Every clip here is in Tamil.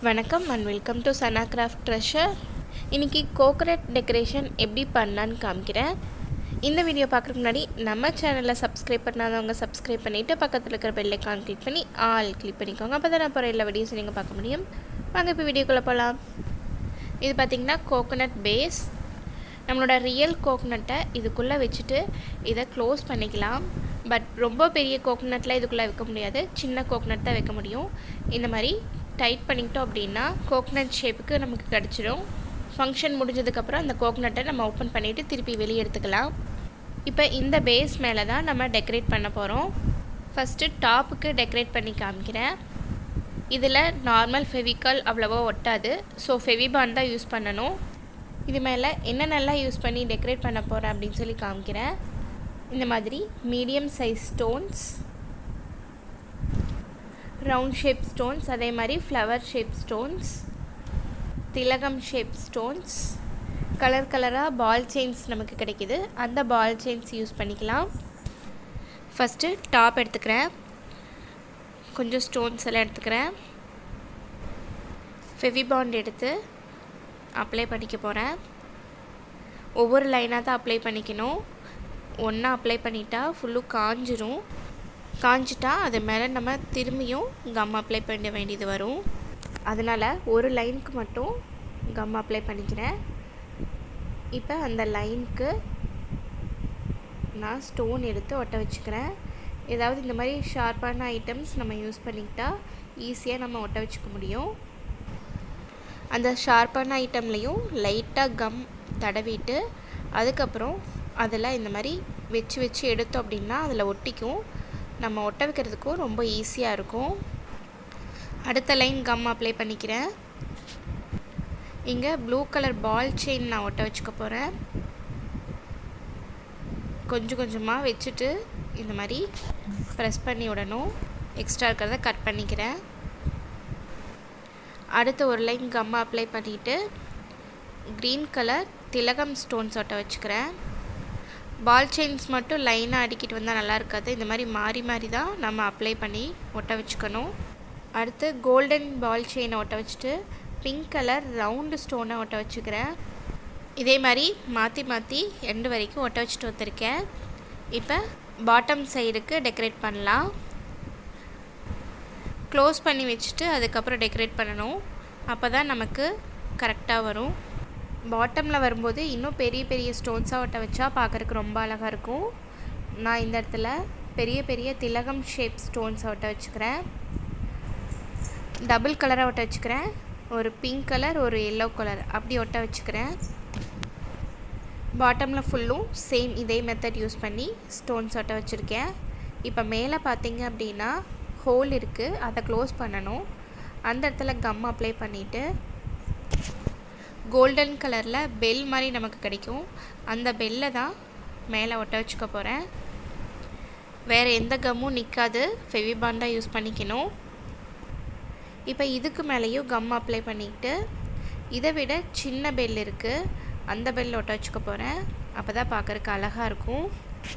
வணக்கம் and welcome to Sana craft treasure இன்றைக்கி கோகனட் டெக்கரேஷன் எப்படி பண்ணலான்னு காமிக்கிறேன் இந்த வீடியோ பார்க்குறதுக்கு முன்னாடி நம்ம சேனலில் சப்ஸ்கிரைப் பண்ணாதவங்க சப்ஸ்கிரைப் பண்ணிவிட்டு பக்கத்தில் இருக்கிற பெல் ஐக்கான் கிளிக் பண்ணி ஆல் கிளிக் பண்ணிக்கோங்க அப்போ தான் நான் போகிற எல்லா வீடியோஸும் நீங்கள் பார்க்க முடியும் வாங்க இப்போ வீடியோக்குள்ளே போகலாம் இது பார்த்திங்கன்னா கோகனட் பேஸ் நம்மளோட ரியல் கோகனட்டை இதுக்குள்ளே வச்சுட்டு இதை க்ளோஸ் பண்ணிக்கலாம் பட் ரொம்ப பெரிய கோகனட்டில் இதுக்குள்ளே வைக்க முடியாது சின்ன கோகனட் தான் வைக்க முடியும் இந்த மாதிரி டைட் பண்ணிக்கிட்டோம் அப்படின்னா கோகனட் ஷேப்புக்கு நமக்கு கிடச்சிரும் ஃபங்க்ஷன் முடிஞ்சதுக்கப்புறம் அந்த கோகனட்டை நம்ம ஓப்பன் பண்ணிவிட்டு திருப்பி வெளியே எடுத்துக்கலாம் இப்போ இந்த பேஸ் மேலே தான் நம்ம டெக்கரேட் பண்ண போகிறோம் ஃபஸ்ட்டு டாப்புக்கு டெக்கரேட் பண்ணி காமிக்கிறேன் இதில் நார்மல் ஃபெவிகால் அவ்வளோவா ஒட்டாது ஸோ ஃபெவிபான் தான் யூஸ் பண்ணணும் இது மேலே என்னென்னலாம் யூஸ் பண்ணி டெக்கரேட் பண்ண போகிறேன் அப்படின்னு சொல்லி காமிக்கிறேன் இந்த மாதிரி medium size stones round shape stones அதே மாதிரி ஃப்ளவர் ஷேப் ஸ்டோன்ஸ் திலகம் ஷேப் ஸ்டோன்ஸ் கலர் கலராக பால் செயின்ஸ் நமக்கு கிடைக்கிது அந்த பால் செயின்ஸ் யூஸ் பண்ணிக்கலாம் ஃபஸ்ட்டு டாப் எடுத்துக்கிறேன் கொஞ்சம் ஸ்டோன்ஸ் எல்லாம் எடுத்துக்கிறேன் ஃபெவிபாண்ட் எடுத்து அப்ளை பண்ணிக்க போகிறேன் ஒவ்வொரு லைனாக தான் அப்ளை பண்ணிக்கணும் ஒன்றா அப்ளை பண்ணிட்டா ஃபுல்லும் காஞ்சிரும் காஞ்சிட்டா அது மேலே நம்ம திரும்பியும் கம் அப்ளை பண்ண வேண்டியது வரும் அதனால் ஒரு லைனுக்கு மட்டும் கம் அப்ளை பண்ணிக்கிறேன் இப்போ அந்த லைனுக்கு நான் ஸ்டோன் எடுத்து ஒட்ட வச்சுக்கிறேன் ஏதாவது இந்த மாதிரி ஷார்ப்பான ஐட்டம்ஸ் நம்ம யூஸ் பண்ணிக்கிட்டா ஈஸியாக நம்ம ஒட்ட வச்சுக்க முடியும் அந்த ஷார்ப்பான ஐட்டம்லேயும் லைட்டாக கம் தடவிட்டு அதுக்கப்புறம் அதில் இந்த மாதிரி வச்சு வச்சு எடுத்தோம் அப்படின்னா அதில் ஒட்டிக்கும் நம்ம ஒட்ட வைக்கிறதுக்கும் ரொம்ப ஈஸியாக இருக்கும் அடுத்த லைன் கம் அப்ளை பண்ணிக்கிறேன் இங்கே ப்ளூ கலர் பால் செயின் நான் ஒட்ட வச்சுக்க போகிறேன் கொஞ்சம் கொஞ்சமாக வச்சுட்டு இந்த மாதிரி ப்ரெஸ் பண்ணி விடணும் எக்ஸ்ட்ரா இருக்கிறத கட் பண்ணிக்கிறேன் அடுத்த ஒரு லைன் கம் அப்ளை பண்ணிவிட்டு க்ரீன் கலர் திலகம் ஸ்டோன்ஸ் ஒட்ட வச்சுக்கிறேன் பால் செயின்ஸ் மட்டும் லைனாக அடிக்கிட்டு வந்தால் நல்லா இருக்காது இந்த மாதிரி மாறி மாறி தான் நம்ம அப்ளை பண்ணி ஒட்ட வச்சுக்கணும் அடுத்து கோல்டன் பால் செயினை ஒட்ட வச்சுட்டு பிங்க் கலர் ரவுண்டு ஸ்டோனை ஒட்ட வச்சுக்கிறேன் இதே மாதிரி மாற்றி மாற்றி எண்டு வரைக்கும் ஒட்ட வச்சுட்டு வந்திருக்கேன் இப்போ பாட்டம் சைடுக்கு டெக்கரேட் பண்ணலாம் க்ளோஸ் பண்ணி வச்சுட்டு அதுக்கப்புறம் டெக்கரேட் பண்ணணும் அப்போ தான் நமக்கு கரெக்டாக வரும் பாட்டமில் வரும்போது இன்னும் பெரிய பெரிய ஸ்டோன்ஸாக ஒட்ட வச்சா பார்க்குறக்கு ரொம்ப அழகாக இருக்கும் நான் இந்த இடத்துல பெரிய பெரிய திலகம் ஷேப் ஸ்டோன்ஸை ஒட்ட வச்சுக்கிறேன் டபுள் கலராக ஒட்ட வச்சுக்கிறேன் ஒரு பிங்க் கலர் ஒரு எல்லோ கலர் அப்படி ஒட்ட வச்சுக்கிறேன் பாட்டமில் ஃபுல்லும் சேம் இதே மெத்தட் யூஸ் பண்ணி ஸ்டோன்ஸ் ஒட்ட வச்சுருக்கேன் இப்போ மேலே பார்த்தீங்க அப்படின்னா ஹோல் இருக்குது அதை க்ளோஸ் பண்ணணும் அந்த இடத்துல கம் அப்ளை பண்ணிவிட்டு கோல்டன் கலரில் பெல் மாதிரி நமக்கு கிடைக்கும் அந்த பெல்லை தான் மேலே ஒட்ட வச்சுக்க போகிறேன் வேறு எந்த கம்மும் நிற்காது ஃபெவிபான் தான் யூஸ் பண்ணிக்கணும் இப்போ இதுக்கு மேலேயும் கம் அப்ளை பண்ணிக்கிட்டு இதை விட சின்ன பெல் இருக்குது அந்த பெல் ஒட்ட வச்சுக்க போகிறேன் அப்போ தான் பார்க்குறக்கு அழகாக இருக்கும்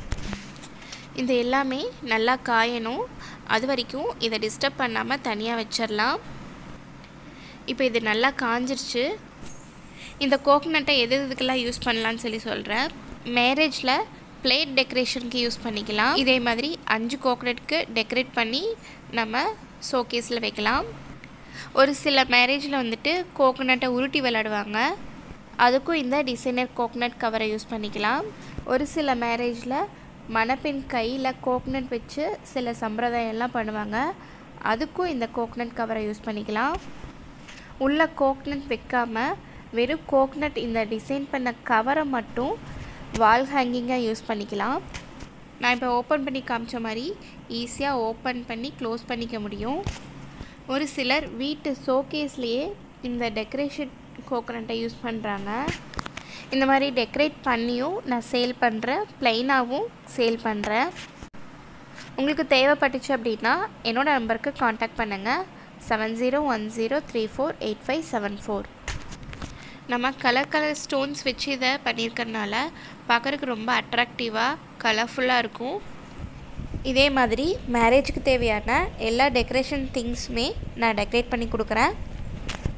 இது எல்லாமே நல்லா காயணும் அது வரைக்கும் இதை டிஸ்டர்ப் பண்ணாமல் தனியாக வச்சிடலாம் இப்போ இது நல்லா காஞ்சிருச்சு இந்த கோகனட்டை எது எதுக்கெல்லாம் யூஸ் பண்ணலான்னு சொல்லி சொல்கிறேன் மேரேஜில் பிளேட் டெக்கரேஷனுக்கு யூஸ் பண்ணிக்கலாம் இதே மாதிரி அஞ்சு கோகனட்க்கு டெக்கரேட் பண்ணி நம்ம ஷோகேஸில் வைக்கலாம் ஒரு சில மேரேஜில் வந்துட்டு கோகனட்டை உருட்டி விளாடுவாங்க அதுக்கும் இந்த டிசைனர் கோகனட் கவரை யூஸ் பண்ணிக்கலாம் ஒரு சில மேரேஜில் மணப்பெண் கையில் கோகனட் வச்சு சில சம்பிரதாயம்லாம் பண்ணுவாங்க அதுக்கும் இந்த கோகனட் கவரை யூஸ் பண்ணிக்கலாம் உள்ள கோகனட் வைக்காமல் வெறும் கோகனட் இந்த டிசைன் பண்ண கவரை மட்டும் வால் ஹேங்கிங்காக யூஸ் பண்ணிக்கலாம் நான் இப்போ ஓப்பன் பண்ணி காமிச்ச மாதிரி ஈஸியாக ஓப்பன் பண்ணி க்ளோஸ் பண்ணிக்க முடியும் ஒரு சிலர் வீட்டு ஷோகேஸ்லேயே இந்த டெக்கரேஷன் கோகனட்டை யூஸ் பண்ணுறாங்க இந்த மாதிரி டெக்கரேட் பண்ணியும் நான் சேல் பண்ணுறேன் ப்ளைனாகவும் சேல் பண்ணுறேன் உங்களுக்கு தேவைப்பட்டுச்சு அப்படின்னா என்னோடய நம்பருக்கு காண்டாக்ட் பண்ணுங்கள் seven zero one zero three four eight five seven four நம்ம கலர் கலர் ஸ்டோன்ஸ் வச்சு இதை பண்ணியிருக்கறனால பார்க்குறதுக்கு ரொம்ப அட்ராக்டிவாக கலர்ஃபுல்லாக இருக்கும் இதே மாதிரி மேரேஜுக்கு தேவையான எல்லா டெக்கரேஷன் திங்ஸுமே நான் டெக்கரேட் பண்ணி கொடுக்குறேன்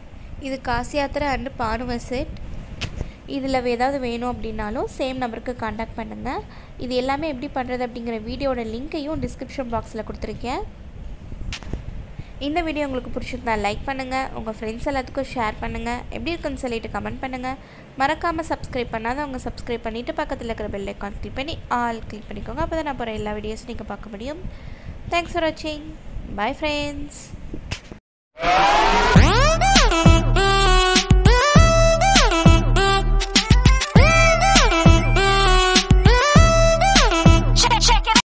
இது காசி யாத்திரை அண்டு பானுவ செட் இதில் ஏதாவது வேணும் அப்படின்னாலும் சேம் நம்பருக்கு காண்டாக்ட் பண்ணுங்கள் இது எல்லாமே எப்படி பண்ணுறது அப்படிங்கிற வீடியோட லிங்க்கையும் டிஸ்கிரிப்ஷன் பாக்ஸில் கொடுத்துருக்கேன் இந்த வீடியோ உங்களுக்கு பிடிச்சிருந்தா லைக் பண்ணுங்கள் உங்கள் ஃப்ரெண்ட்ஸ் எல்லாத்துக்கும் ஷேர் பண்ணுங்கள் எப்படி இருக்குன்னு சொல்லிட்டு கமெண்ட் பண்ணுங்கள் மறக்காமல் சப்ஸ்கிரைப் பண்ணாதவங்க சப்ஸ்கிரைப் பண்ணிவிட்டு பக்கத்தில் இருக்கிற பெல் ஐக்கான் கிளிக் பண்ணி ஆல் கிளிக் பண்ணிக்கோங்க அப்போ தான் நான் போகிற எல்லா வீடியோஸும் நீங்கள் பார்க்க முடியும் தேங்க்ஸ் ஃபார் வாட்சிங் பாய் ஃப்ரெண்ட்ஸ்